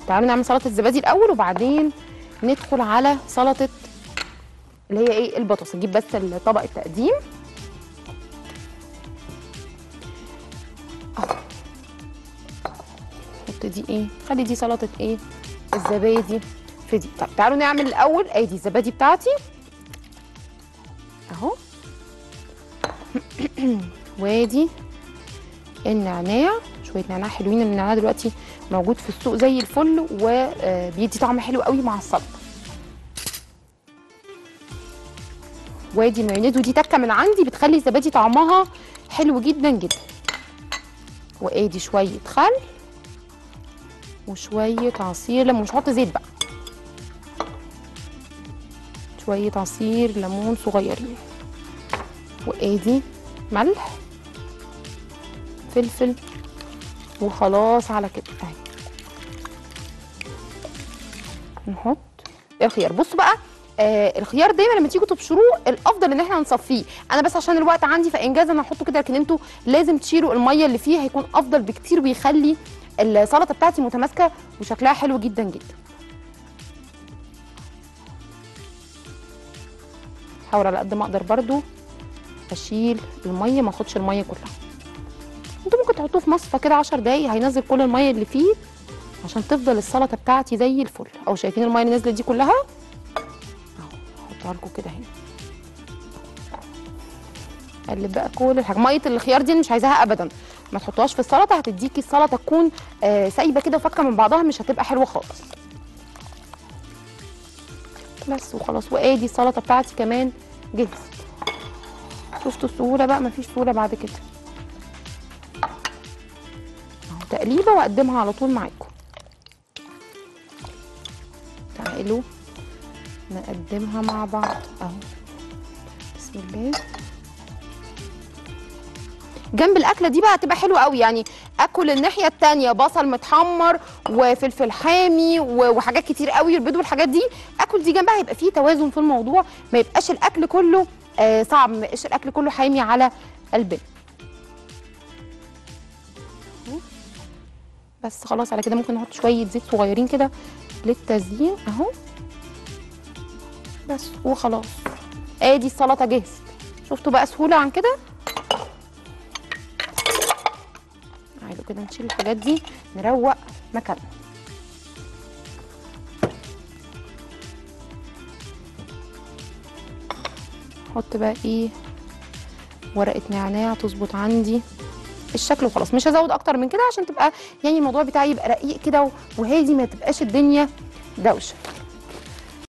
تعالوا نعمل سلطه الزبادي الاول وبعدين ندخل على سلطه اللي هي ايه البطاطس نجيب بس طبق التقديم اهو نحط دي ايه خلي دي سلطه ايه الزبادي في دي طب تعالوا نعمل الاول ادي الزبادي بتاعتي اهو وادي النعناع شويه نعناع حلوين النعناع دلوقتي موجود في السوق زي الفل وبيدي طعم حلو قوي مع السلطه وادي المايونيز ودي تكه من عندي بتخلي الزبادي طعمها حلو جدا جدا وادي شويه خل وشويه عصير ليمون مش هحط زيت بقى شويه عصير ليمون صغيرين وادي ملح فلفل وخلاص على كده اهي نحط الخيار بصوا بقى آه الخيار دايما لما تيجوا تبشروه الافضل ان احنا نصفيه انا بس عشان الوقت عندي فانجاز انا هحطه كده لكن انتوا لازم تشيلوا الميه اللي فيه هيكون افضل بكتير ويخلي السلطه بتاعتي متماسكه وشكلها حلو جدا جدا حاول على قد ما اقدر برضو اشيل الميه ما اخدش الميه كلها انتوا ممكن تحطوه في مصفى كده 10 دقايق هينزل كل الميه اللي فيه عشان تفضل السلطه بتاعتي زي الفل او شايفين الميه اللي نزلت دي كلها اهو احطها لكم كده هنا قلب بقى كل الحاجه ميه الخيار دي مش عايزاها ابدا ما تحطوهاش في السلطه هتديكي السلطه تكون آه سايبه كده وفكه من بعضها مش هتبقى حلوه خالص بس وخلاص وادي السلطه بتاعتي كمان جهزت شفتوا السهوله بقى مفيش سهوله بعد كده اهو تقليبه واقدمها على طول معاكم تعالوا نقدمها مع بعض اهو بسم الله جنب الاكله دي بقى هتبقى حلوه قوي يعني اكل الناحيه التانية بصل متحمر وفلفل حامي و- وحاجات كتير قوي البيض والحاجات دي اكل دي جنبها هيبقى فيه توازن في الموضوع ما يبقاش الاكل كله آه صعب ما يبقاش الاكل كله حامي على قلبنا أهو. بس خلاص على كده ممكن نحط شويه زيت صغيرين كده للتزيين اهو بس وخلاص ادي السلطه جهزت شفتوا بقى سهوله عن كده عايزه كده نشيل الحاجات دي نروق مكاننا احط بقى ايه ورقه نعناع تظبط عندي الشكل وخلاص مش هزود اكتر من كده عشان تبقى يعني الموضوع بتاعي يبقى رقيق كده وهادي ما تبقاش الدنيا دوشه